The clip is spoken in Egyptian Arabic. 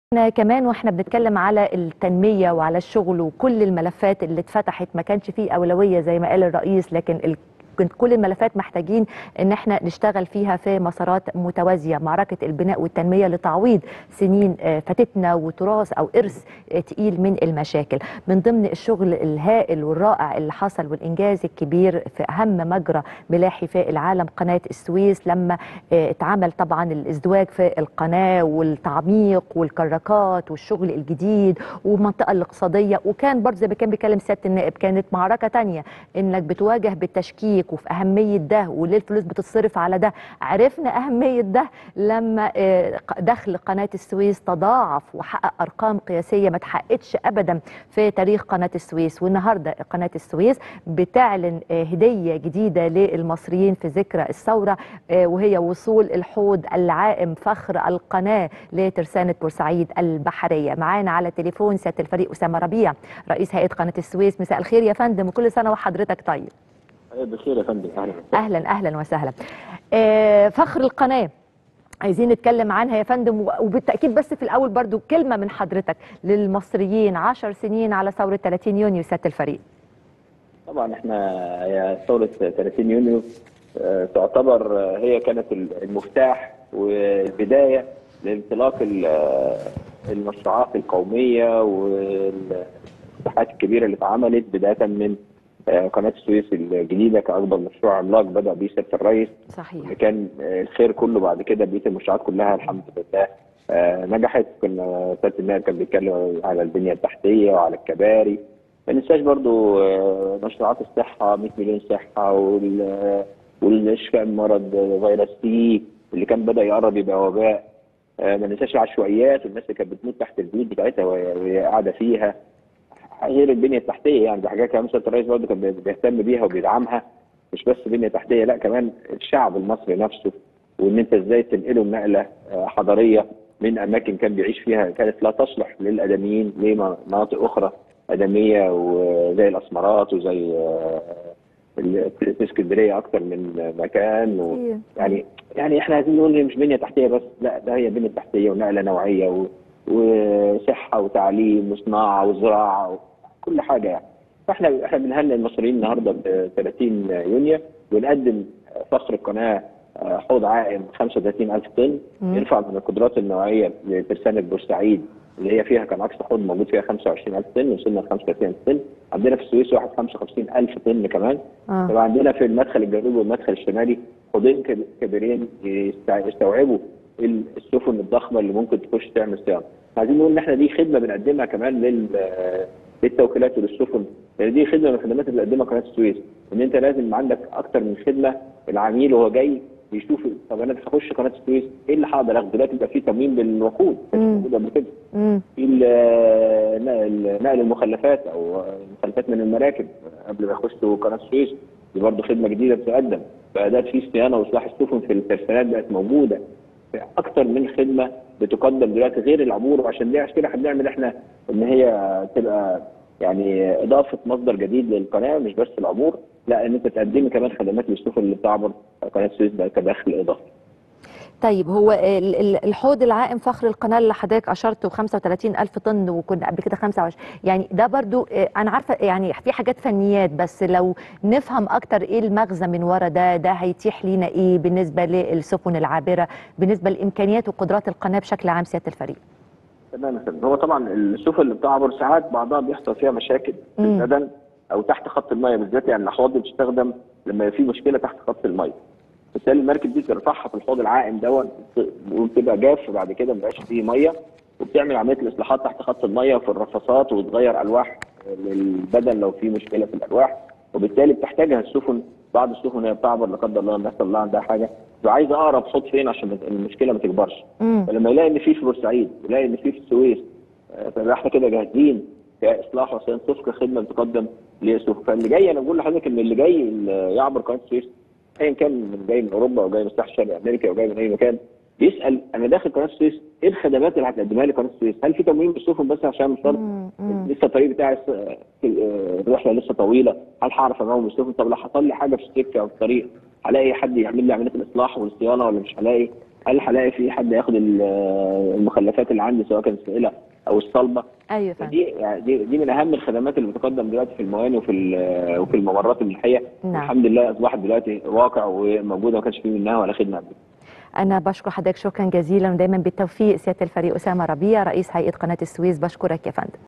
احنا كمان واحنا بنتكلم على التنمية وعلى الشغل وكل الملفات اللي اتفتحت ما كانش فيه أولوية زي ما قال الرئيس لكن ال... كنت كل الملفات محتاجين ان احنا نشتغل فيها في مسارات متوازيه معركه البناء والتنميه لتعويض سنين آه، فاتتنا وتراث او ارث آه، تقيل من المشاكل من ضمن الشغل الهائل والرائع اللي حصل والانجاز الكبير في اهم مجرى ملاحي في العالم قناه السويس لما آه، اتعمل طبعا الازدواج في القناه والتعميق والكراكات والشغل الجديد والمنطقه الاقتصاديه وكان برضه زي ما كان بيتكلم سياده النائب كانت معركه تانية انك بتواجه بالتشكيك وفي اهميه ده وليه الفلوس بتتصرف على ده عرفنا اهميه ده لما آه، دخل قناه السويس تضاعف وحقق ارقام قياسيه ما اتحققتش ابدا في تاريخ قناه السويس والنهارده قناه السويس بتعلن آه، هديه جديده للمصريين في ذكرى الثوره آه، وهي وصول الحوض العائم فخر القناه لترسانه بورسعيد البحريه معانا على تليفون سياده الفريق اسامه ربيع رئيس هيئه قناه السويس مساء الخير يا فندم وكل سنه وحضرتك طيب بخير يا فندم اهلا اهلا اهلا وسهلا آه، فخر القناه عايزين نتكلم عنها يا فندم و- وبالتاكيد بس في الاول برضو كلمه من حضرتك للمصريين 10 سنين على ثوره 30 يونيو سياده الفريق طبعا احنا هي ثوره 30 يونيو آه، تعتبر آه، هي كانت المفتاح والبدايه لانطلاق ال- آه، المشروعات القوميه والفتوحات الكبيره اللي اتعملت بدايه من آه، قناه السويس الجديده كاكبر مشروع عملاق بدا به سياده الرئيس صحيح اللي كان آه، الخير كله بعد كده بقيه المشروعات كلها الحمد لله آه، نجحت كنا سياده النائب كان بيتكلم على البنيه التحتيه وعلى الكباري ما ننساش برضو آه، مشروعات الصحه 100 مليون صحه وال- والاشفاء من مرض فيروس سي اللي كان بدا يقرب يبقى وباء آه، ما ننساش العشوائيات والناس اللي كانت بتموت تحت البيوت بتاعتها وهي وهي قاعده فيها غير البنيه التحتيه يعني دي حاجات كمان سياده الرئيس برضه كان بيهتم بيها وبيدعمها مش بس بنيه تحتيه لا كمان الشعب المصري نفسه وان انت ازاي تنقله نقله آه، حضاريه من اماكن كان بيعيش فيها كانت لا تصلح للادميين لمناطق اخرى ادميه وزي الاسمرات وزي آه، ال- في اسكندريه اكتر من مكان و... أيوة. يعني يعني احنا عايزين نقول إن مش بنيه تحتيه بس لا ده هي بنيه تحتيه ونقله نوعيه و... وصحه وتعليم وصناعه وزراعه وكل حاجه يعني فاحنا احنا بنهنئ المصريين النهارده ب 30 يونيو ونقدم فخر القناه آه، حوض عائم 35000 طن مم. يرفع من القدرات النوعيه لترسانه بورسعيد اللي هي فيها كان اقصى حوض موجود فيها 25000 طن وصلنا ل 35000 طن عندنا في السويس واحد 55000 طن كمان آه. طبعا عندنا في المدخل الجنوبي والمدخل الشمالي حوضين كب- كبيرين يستع- يستوعبوا ال- السفن الضخمه اللي ممكن تخش تعمل صيانه. عايزين نقول ان احنا دي خدمه بنقدمها كمان لل للتوكيلات وللسفن لان دي خدمه من الخدمات اللي بتقدمها قناه السويس ان انت لازم عندك اكتر من خدمه العميل وهو جاي بيشوف طب انا هخش قناه السويس ايه اللي هقدر اخده دلوقتي بقى في تموين بالوقود كانش مم. موجود قبل كده مم. في ال- نقل نقل المخلفات او المخلفات من المراكب قبل ما يخشوا قناه السويس دي برضه خدمه جديده بتقدم فاداه في صيانه واصلاح السفن في الترسانات بقت موجوده في اكتر من خدمه بتقدم دلوقتي غير العبور وعشان دي عشان كده هنعمل احنا ان هي تبقى يعني اضافه مصدر جديد للقناه مش بس العبور لا ان انت تقدمي كمان خدمات للسفن اللي بتعبر قناه السويس بقى كدخل اضافي طيب هو ال- ال- الحوض العائم فخر القناه اللي حضرتك اشرته 35 الف طن وكنا قبل كده 25 يعني ده برضو آه، انا عارفه يعني في حاجات فنيات بس لو نفهم اكتر ايه المغزى من ورا ده ده هيتيح لينا ايه بالنسبه للسفن العابره بالنسبه لامكانيات وقدرات القناه بشكل عام سياده الفريق تمام يا فندم. هو طبعا السفن اللي بتعبر ساعات بعضها بيحصل فيها مشاكل في مم. البدن او تحت خط الميه بالذات يعني الاحواض دي بتستخدم لما يبقى في مشكله تحت خط الميه بالتالي المركب دي ترفعها في الحوض العائم دوت وبتبقى جاف بعد كده ما بقاش فيه ميه وبتعمل عمليه الاصلاحات تحت خط الميه في الرفاصات وتغير الواح للبدن لو في مشكله في الالواح وبالتالي بتحتاجها السفن بعض السفن هي بتعبر لا قدر الله لما يحصل لها عندها حاجه وعايزه اقرب حوض فين عشان المشكله ما تكبرش امم فلما يلاقي ان في في بورسعيد يلاقي ان في في السويس آه، فيبقى احنا كده جاهزين كاصلاح وصيانه صفقه خدمه بتقدم لسوق فاللي جاي انا بقول لحضرتك ان اللي جاي اللي يعبر قناه السويس ايا كان من جاي من اوروبا او جاي من الساحل الشرقي امريكا او جاي من اي مكان بيسال انا داخل قناه السويس ايه الخدمات اللي هتقدمها لي قناه السويس؟ هل في تموين بالسفن بس عشان مش شرط مم. مم. لسه الطريق بتاعي س- آه، الرحله لسه طويله هل هعرف اموم السفن طب لو حصل لي حاجه في السكه او في الطريق هلاقي حد يعمل لي عمليه الاصلاح والصيانه ولا مش هلاقي هل هلاقي في حد ياخد ال- المخلفات اللي عندي سواء كانت السائله او الصلبه ايوه فندم دي يعني دي, دي من اهم الخدمات اللي بتقدم دلوقتي في الموانئ وفي ال- وفي الممرات الملحيه نعم. الحمد لله اصبحت دلوقتي واقع وموجوده ما كانش فيه منها ولا خدمه قبل انا بشكر حضرتك شكرا جزيلا ودايما بالتوفيق سياده الفريق اسامه ربيع رئيس هيئه قناه السويس بشكرك يا فندم